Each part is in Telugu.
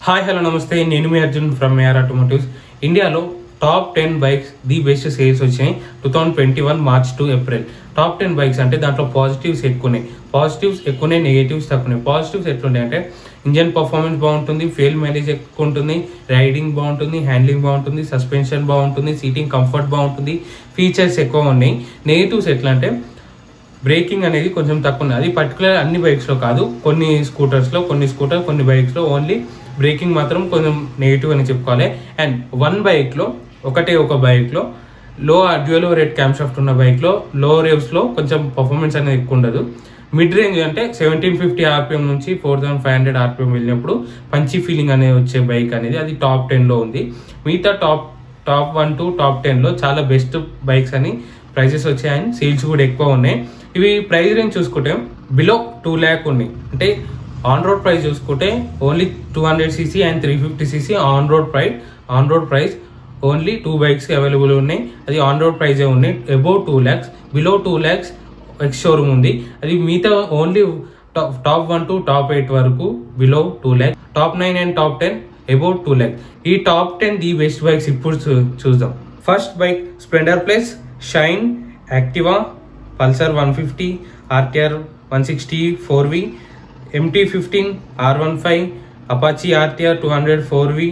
హాయ్ హలో నమస్తే నేను మీ అర్జున్ ఫ్రమ్ ఏఆర్ ఆటోమోటివ్స్ ఇండియాలో top ten bikes the best sales వచ్చాయి two thousand twenty one March to April top ten bikes అంటే దాంట్లో పాజిటివ్స్ ఎక్కువనే పాజిటివ్స్ ఎక్కువనే నెగటివ్స్ తక్కువనే పాజిటివ్స్ ఎట్లున్నాయి అంటే ఇంజన్ పర్ఫార్మెన్స్ బాగుంటుంది ఫెయిల్ మైలేజ్ ఎక్కువ ఉంటుంది రైడింగ్ బాగుంటుంది హ్యాండ్లింగ్ బాగుంటుంది సస్పెన్షన్ బాగుంటుంది సీటింగ్ కంఫర్ట్ బాగుంటుంది ఫీచర్స్ ఎక్కువ ఉన్నాయి నెగటివ్స్ ఎట్లా అంటే బ్రేకింగ్ అనేది కొంచెం తక్కువ ఉంది అది పర్టికులర్ అన్ని బైక్స్లో కాదు కొన్ని స్కూటర్స్లో కొన్ని స్కూటర్ కొన్ని బైక్స్లో ఓన్లీ బ్రేకింగ్ మాత్రం కొంచెం నెగిటివ్ అని చెప్పుకోవాలి అండ్ వన్ బైక్లో ఒకటే ఒక బైక్లో లో డ్యూయల్ రేట్ క్యామ్ షాఫ్ట్ ఉన్న బైక్లో లో రేవ్స్లో కొంచెం పర్ఫార్మెన్స్ అనేది ఎక్కువ ఉండదు మిడ్ రేంజ్ అంటే సెవెంటీన్ ఫిఫ్టీ ఆర్పిఎం నుంచి four thousand five hundred RPM వెళ్ళినప్పుడు పంచి ఫీలింగ్ అనేది వచ్చే బైక్ అనేది అది టాప్ టెన్లో ఉంది మిగతా top top one to top టెన్లో చాలా బెస్ట్ బైక్స్ అని ప్రైసెస్ వచ్చాయని సేల్స్ కూడా ఎక్కువ ఉన్నాయి ఇవి ప్రైస్ రేంజ్ చూసుకుంటే బిలో టూ ల్యాక్ ఉన్నాయి అంటే ఆన్ రోడ్ ప్రైస్ చూసుకుంటే only two hundred CC and three fifty CC on road price on road price only two bikes available ఉన్నాయి అది ఆన్ రోడ్ ప్రైజే ఉన్నాయి above two lakhs below two lakhs ex showroom ఉంది అది మిగతా only top top one to top eight వరకు below two lakh top nine and top ten about two lakh ఈ top ten the best bikes ఇప్పుడు చూ- చూద్దాం first bike Splendor Plus Shine Activa Pulsar one fifty RTR one sixty four V MT fifteen R one five Apache RTR two hundred four V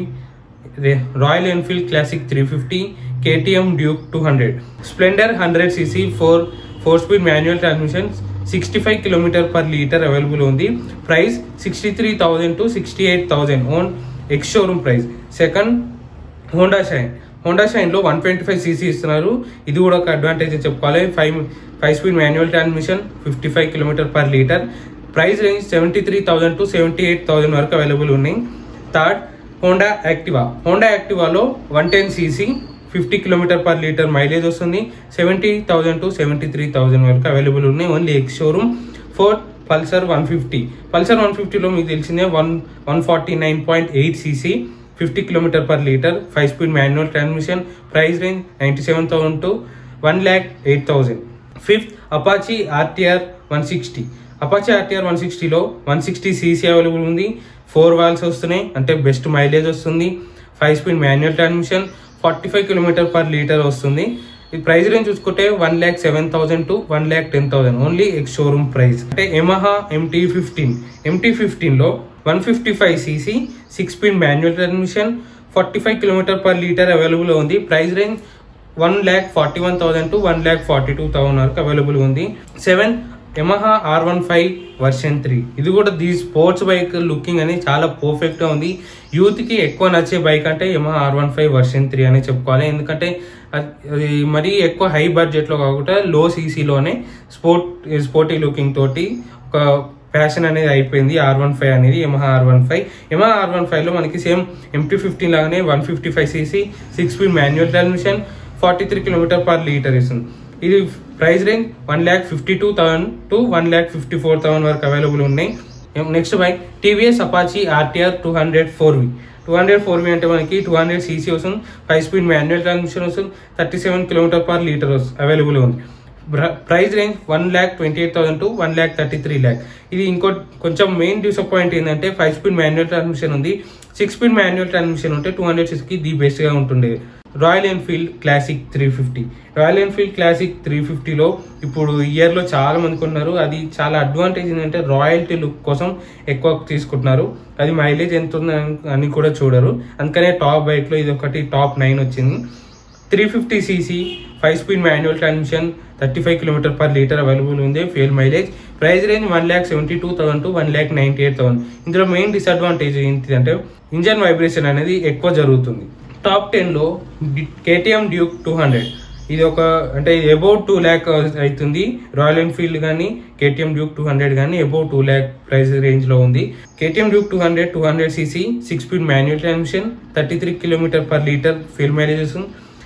Royal Enfield Classic three fifty KTM Duke two hundred Splendor hundred CC four four speed manual transmission sixty five kilometre per litre available ఉంది price sixty three thousand to sixty eight thousand on ex showroom price second Honda Shine Honda షైన్లో వన్ ట్వంటీ ఫైవ్ సీసీ ఇస్తున్నారు ఇది కూడా ఒక అడ్వాంటేజ్ అని చెప్పుకోవాలి five five speed manual transmission fifty five kilometre per litre price range seventy three thousand to seventy eight thousand వరకు అవైలబుల్ ఉన్నాయి థర్డ్ హోండా యాక్టివా హోండా యాక్టివాలో one ten CC fifty kilometre per litre mileage వస్తుంది seventy thousand to seventy three thousand వరకు అవైలబుల్ ఉన్నాయి only ex showroom fourth Pulsar one fifty Pulsar one ఫిఫ్టీలో మీకు తెలిసిందే one one forty nine point eight CC fifty kilometre per litre five speed manual transmission price range ninety seven thousand to one lakh eight thousand fifth Apache RTR one sixty Apache RTR one సిక్స్టీలో వన్ సిక్స్టీ సీసీ అవైలబుల్ ఉంది ఫోర్ వాల్స్ వస్తున్నాయి అంటే బెస్ట్ మైలేజ్ వస్తుంది five speed manual transmission forty five kilometre per litre వస్తుంది ఈ ప్రైస్ రేంజ్ చూసుకుంటే one lakh seven thousand to one lakh ten thousand only ex showroom price అంటే ఎమహా ఎంటీ ఫిఫ్టీన్ ఎంటీ ఫిఫ్టీన్లో one fifty five CC six speed manual transmission forty five kilometre per litre available ఉంది price range one lakh forty one thousand to one lakh forty two thousand వరకు అవైలబుల్ ఉంది seven Yamaha R one five version three ఇది కూడా ది స్పోర్ట్స్ బైక్ లుకింగ్ అని చాలా పర్ఫెక్ట్గా ఉంది యూత్కి ఎక్కువ నచ్చే బైక్ అంటే Yamaha R one five version three అని చెప్పుకోవాలి ఎందుకంటే అది అది మరీ ఎక్కువ హై బడ్జెట్లో కాకుండా లో సీసీలోనే స్పోర్ట్ స్పోర్టీ లుకింగ్ తోటి ఒక ఫ్యాషన్ అనేది అయిపోయింది ఆర్ వన్ ఫైవ్ అనేది Yamaha R one five Yamaha R one ఫైవ్లో మనకి సేమ్ ఎంటీ ఫిఫ్టీన్ లాగానే one fifty five CC six speed manual transmission forty three kilometre per litre ఇస్తుంది ఇది price range one lakh fifty two thousand to one lakh fifty four thousand వరకు అవైలబుల్ ఉన్నాయి next bike TVS Apache RTR two hundred four V two hundred four V అంటే మనకి టూ హండ్రెడ్ సీసీ వస్తుంది ఫైవ్ స్పీడ్ మాన్యువల్ ట్రాన్స్మిషన్ వస్తుంది thirty seven kilometre per litre available ఉంది price range one lakh twenty eight thousand to one lakh thirty three lakh ఇది ఇంకో కొంచెం మెయిన్ డిసప్పాయింట్ ఏంటంటే ఫైవ్ స్పీడ్ మాన్యువల్ ట్రాన్స్మిషన్ ఉంది సిక్స్ స్పీడ్ మాన్యువల్ ట్రాన్స్మిషన్ ఉంటే టూ హండ్రెడ్ సిక్స్కి ది బెస్ట్గా ఉంటుండే Royal Enfield Classic three fifty Royal Enfield Classic three ఫిఫ్టీలో ఇప్పుడు ఇయర్లో చాలా మంది కొన్నారు అది చాలా అడ్వాంటేజ్ ఏంటంటే రాయల్టీ లుక్ కోసం ఎక్కువ తీసుకుంటున్నారు అది మైలేజ్ ఎంత ఉంది అని కూడా చూడరు అందుకనే టాప్ బైక్లో ఇది ఒకటి టాప్ నైన్ వచ్చింది three fifty CC five speed manual transmission thirty five kilometre per litre available ఉంది fuel mileage price range one lakh seventy two thousand to one lakh ninety eight thousand ఇందులో మెయిన్ డిసడ్వాంటేజ్ ఏంటిదంటే ఇంజన్ వైబ్రేషన్ అనేది ఎక్కువ జరుగుతుంది టాప్ టెన్లో కేటీఎం డ్యూక్ టూ హండ్రెడ్ ఇది ఒక అంటే అబౌట్ టూ ల్యాక్ అవుతుంది రాయల్ ఎన్ఫీల్డ్ కానీ కేటీఎం డ్యూక్ టూ హండ్రెడ్ కానీ అబౌట్ టూ ల్యాక్ ప్రైస్ రేంజ్లో ఉంది KTM Duke two hundred two hundred CC six speed manual transmission thirty three kilometre per litre fuel mileage వస్తుంది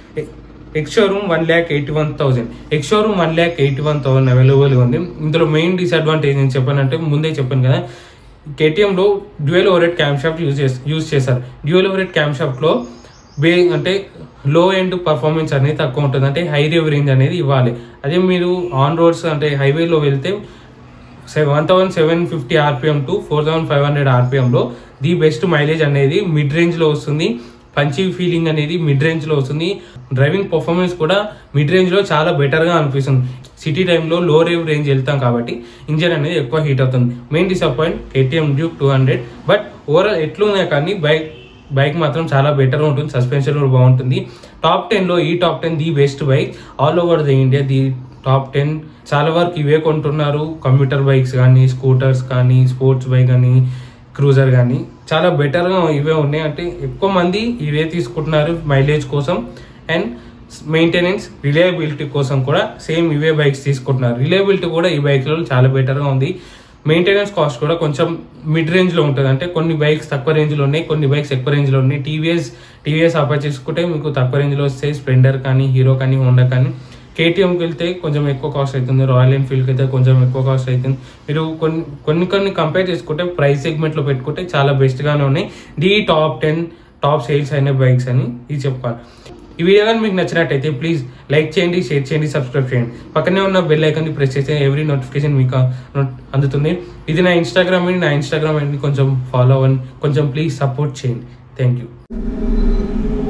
ex showroom one lakh eighty one thousand ex showroom one lakh eighty one thousand అవైలబుల్గా ఉంది ఇందులో మెయిన్ డిసడ్వాంటేజ్ నేను చెప్పానంటే ముందే చెప్పాను కదా కేటీఎంలో dual overhead cam shaft use చేసి యూజ్ చేశారు డ్యూయల్ ఓవరెడ్ క్యామ్ షాఫ్ట్లో బే అంటే లో ఎండ్ పర్ఫార్మెన్స్ అనేది తక్కువ ఉంటుంది అంటే హై రేవ్ రేంజ్ అనేది ఇవ్వాలి అదే మీరు ఆన్ రోడ్స్ అంటే హైవేలో వెళ్తే one thousand seven fifty RPM to four thousand five hundred ఆర్పిఎంలో ది బెస్ట్ మైలేజ్ అనేది మిడ్ రేంజ్లో వస్తుంది పంచి ఫీలింగ్ అనేది మిడ్ రేంజ్ లో వస్తుంది డ్రైవింగ్ పర్ఫార్మెన్స్ కూడా మిడ్ రేంజ్ లో చాలా బెటర్ గా అనిపిస్తుంది సిటీ టైంలో లో రేవ్ రేంజ్ వెళ్తాం కాబట్టి ఇంజన్ అనేది ఎక్కువ హీట్ అవుతుంది main disappoint KTM Duke two hundred but overall ఎట్లున్నాయి కానీ బైక్ బైక్ మాత్రం చాలా బెటర్ ఉంటుంది సస్పెన్షన్ కూడా బాగుంటుంది టాప్ టెన్ లో ఈ top ten the best bike all over the India the top ten చాలా వరకు ఇవే కొంటున్నారు కంప్యూటర్ బైక్స్ కానీ స్కూటర్స్ కానీ స్పోర్ట్స్ బైక్ కానీ క్రూజర్ కానీ చాలా బెటర్గా ఇవే ఉన్నాయి అంటే ఎక్కువ మంది ఇవే తీసుకుంటున్నారు మైలేజ్ కోసం అండ్ మెయింటెనెన్స్ రిలయబిలిటీ కోసం కూడా సేమ్ ఇవే బైక్స్ తీసుకుంటున్నారు రిలయబిలిటీ కూడా ఈ బైక్లో చాలా బెటర్గా ఉంది మెయింటెనెన్స్ కాస్ట్ కూడా కొంచెం మిడ్ రేంజ్లో ఉంటుంది అంటే కొన్ని బైక్స్ తక్కువ రేంజ్లో ఉన్నాయి కొన్ని బైక్స్ ఎక్కువ రేంజ్లో ఉన్నాయి టీవీఎస్ టీవీఎస్ అప్పర్ చేసుకుంటే మీకు తక్కువ రేంజ్లో వస్తాయి స్ప్లెండర్ కానీ హీరో కానీ హోండా కానీ కేటీఎంకి వెళ్తే కొంచెం ఎక్కువ కాస్ట్ అవుతుంది రాయల్ ఎన్ఫీల్డ్కి అయితే కొంచెం ఎక్కువ కాస్ట్ అవుతుంది మీరు కొన్ని కొన్ని కొన్ని కంపేర్ చేసుకుంటే ప్రైస్ సెగ్మెంట్లో పెట్టుకుంటే చాలా బెస్ట్గానే ఉన్నాయి the top ten top sales అయిన బైక్స్ అని ఇది చెప్పాలి ఈ వీడియో కానీ మీకు నచ్చినట్టయితే ప్లీజ్ లైక్ చేయండి షేర్ చేయండి సబ్స్క్రైబ్ చేయండి పక్కనే ఉన్న బెల్ ఐకాన్ని ప్రెస్ చేస్తే ఎవ్రీ నోటిఫికేషన్ మీకు నోట్- అందుతుంది ఇది నా ఇన్స్టాగ్రామ్ అండి నా ఇన్స్టాగ్రామ్ అండి కొంచెం ఫాలో అవ్వండి కొంచెం ప్లీజ్ సపోర్ట్ చేయండి థ్యాంక్ యూ